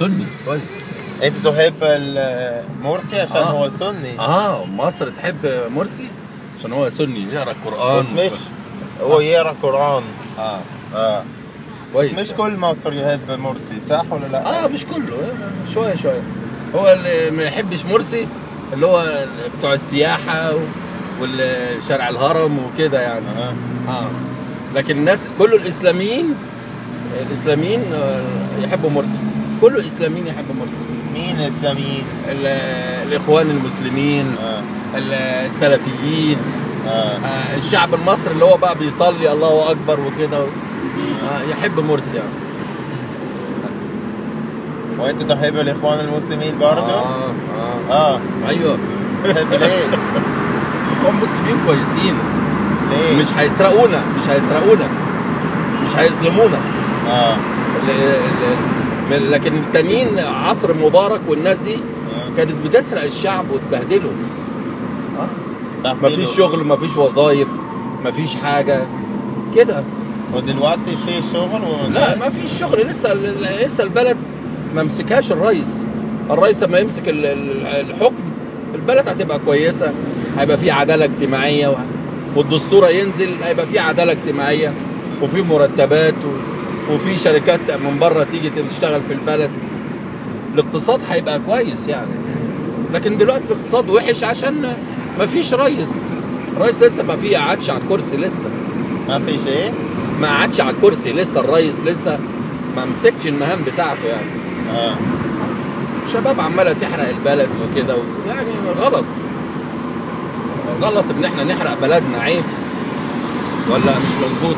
سني كويس انت تحب ال- مرسي عشان آه. هو سني اه مصر تحب مرسي عشان هو سني بيقرا القران بس مش هو يقرا قرآن اه اه كويس مش كل مصر يحب مرسي صح ولا لا؟ اه مش كله آه، شويه شويه هو اللي ما يحبش مرسي اللي هو بتوع السياحه و- والشارع الهرم وكده يعني آه. اه لكن الناس كل الاسلاميين الاسلاميين آه، يحبوا مرسي كل الاسلاميين يحبوا مرسي مين اسلاميين؟ ال- الاخوان المسلمين اه ال- السلفيين اه آه، الشعب المصري اللي هو بقى بيصلي الله اكبر وكده آه، يحب مرسي يعني وانت تحب الاخوان المسلمين برضه؟ اه اه اه ايوه تحب ليه؟ هم مسلمين كويسين ليه؟ مش هيسرقونا مش هيسرقونا مش هيظلمونا اه ال- ال- لكن التانيين عصر مبارك والناس دي آه. كانت بتسرق الشعب وتبهدله تحديد- مفيش شغل مفيش وظايف مفيش حاجه كده ودلوقتي في شغل و... لا ما فيش شغل لسه لسه البلد ما مسكهاش الرئيس الرئيس لما يمسك ال- ال- الحكم البلد هتبقى كويسه هيبقى في عداله اجتماعيه و- والدستور ينزل هيبقى في عداله اجتماعيه وفي مرتبات و- وفي شركات من بره تيجي تشتغل في البلد الاقتصاد هيبقى كويس يعني لكن دلوقتي الاقتصاد وحش عشان ما فيش رئيس الرئيس لسه ما في قعدش على الكرسي لسه ما في شيء؟ ما قعدش على الكرسي لسه الرئيس لسه ما مسكش المهام بتاعته يعني اه شباب عماله تحرق البلد وكده و- يعني غلط غلط ان احنا نحرق بلدنا عيب ولا مش مظبوط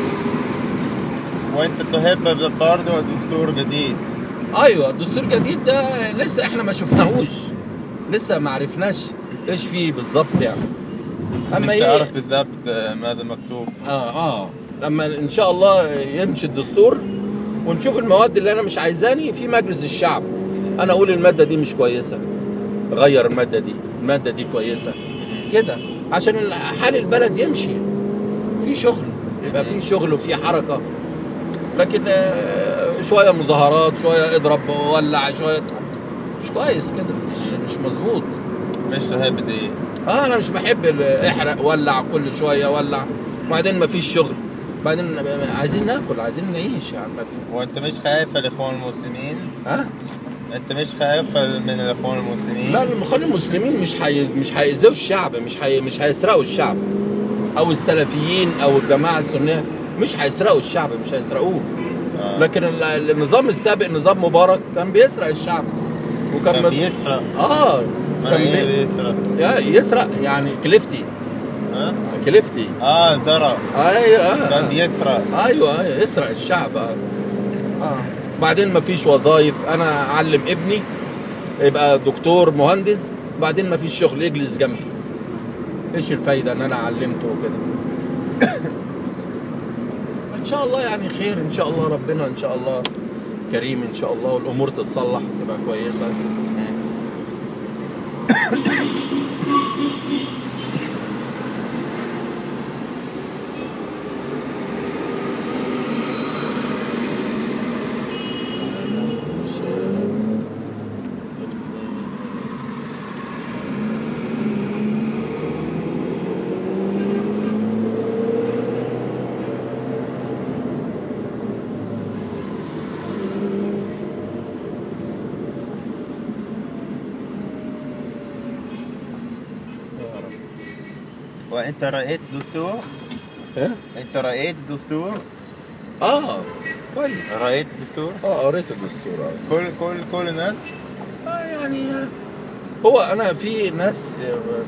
وانت تحب برضه دستور جديد ايوه الدستور الجديد ده لسه احنا ما شفناهوش لسه ما عرفناش ايش فيه بالظبط يعني اما مش ايه تعرف بالضبط آه، ماذا مكتوب اه اه لما ان شاء الله يمشي الدستور ونشوف المواد اللي انا مش عايزاني في مجلس الشعب انا اقول الماده دي مش كويسه غير الماده دي الماده دي كويسه كده عشان ال- حال البلد يمشي في شغل يبقى في شغل وفي حركه لكن آه، شويه مظاهرات شويه اضرب ولع شويه مش كويس كده مش مش مظبوط مش تحب دي اه انا مش بحب ال- احرق ولع كل شويه ولع وبعدين ما فيش شغل بعدين عايزين ناكل عايزين نعيش يعني ما في وانت مش خايف الاخوان المسلمين ها انت مش خايف من الاخوان المسلمين لا المخالفين المسلمين مش حي... مش هيأذوا الشعب مش حي... مش هيسرقوا الشعب او السلفيين او الجماعه السنيه مش هيسرقوا الشعب مش هيسرقوه آه. لكن ال- النظام السابق نظام مبارك كان بيسرق الشعب وكان كان من- بيسرق اه ما كان ايه بي... بيسرق يا- يسرق يعني كليفتي ها كليفتي اه زرع ايوه آه. كان بيسرق ايوه ايوه يسرق الشعب اه اه بعدين ما فيش وظايف انا اعلم ابني يبقى دكتور مهندس بعدين ما فيش شغل يجلس جنبي ايش الفايده ان انا علمته وكده ان شاء الله يعني خير ان شاء الله ربنا ان شاء الله كريم ان شاء الله والامور تتصلح تبقى كويسه وانت رأيت دستور ها؟ انت رأيت دستور اه كويس رأيت دستور اه قريت الدستور آه. كل كل كل الناس آه يعني آه، هو انا في ناس آه،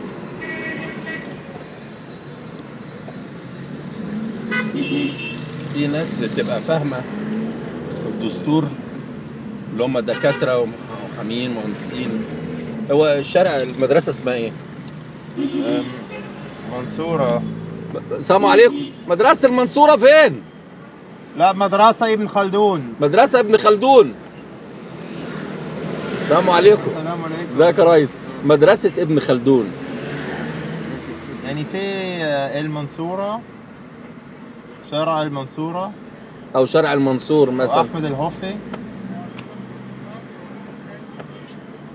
في ناس بتبقى فاهمه الدستور اللي هم دكاتره ومحامين مهندسين هو الشارع المدرسه اسمها ايه؟ أم، منصورة السلام عليكم مدرسه المنصوره فين؟ لا مدرسة ابن خلدون مدرسه ابن خلدون السلام عليكم السلام عليكم ازيك يا ريس مدرسه ابن خلدون يعني في آه، المنصورة شارع المنصورة او شارع المنصور مثلا وأحمد الهوفي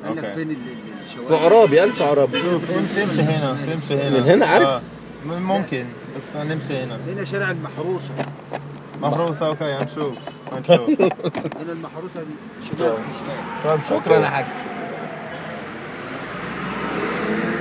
عندك أوكي. فين ال- ال- في الشوارع عرابي الف عرابي شوف امشي امشي هنا تمشي هنا من هنا عارف؟ آه. م- ممكن بس نمشي هنا هنا شارع المحروسه محروسة اوكي هنشوف هنشوف هنا المحروسه دي شمال شمال شكرا يا حاج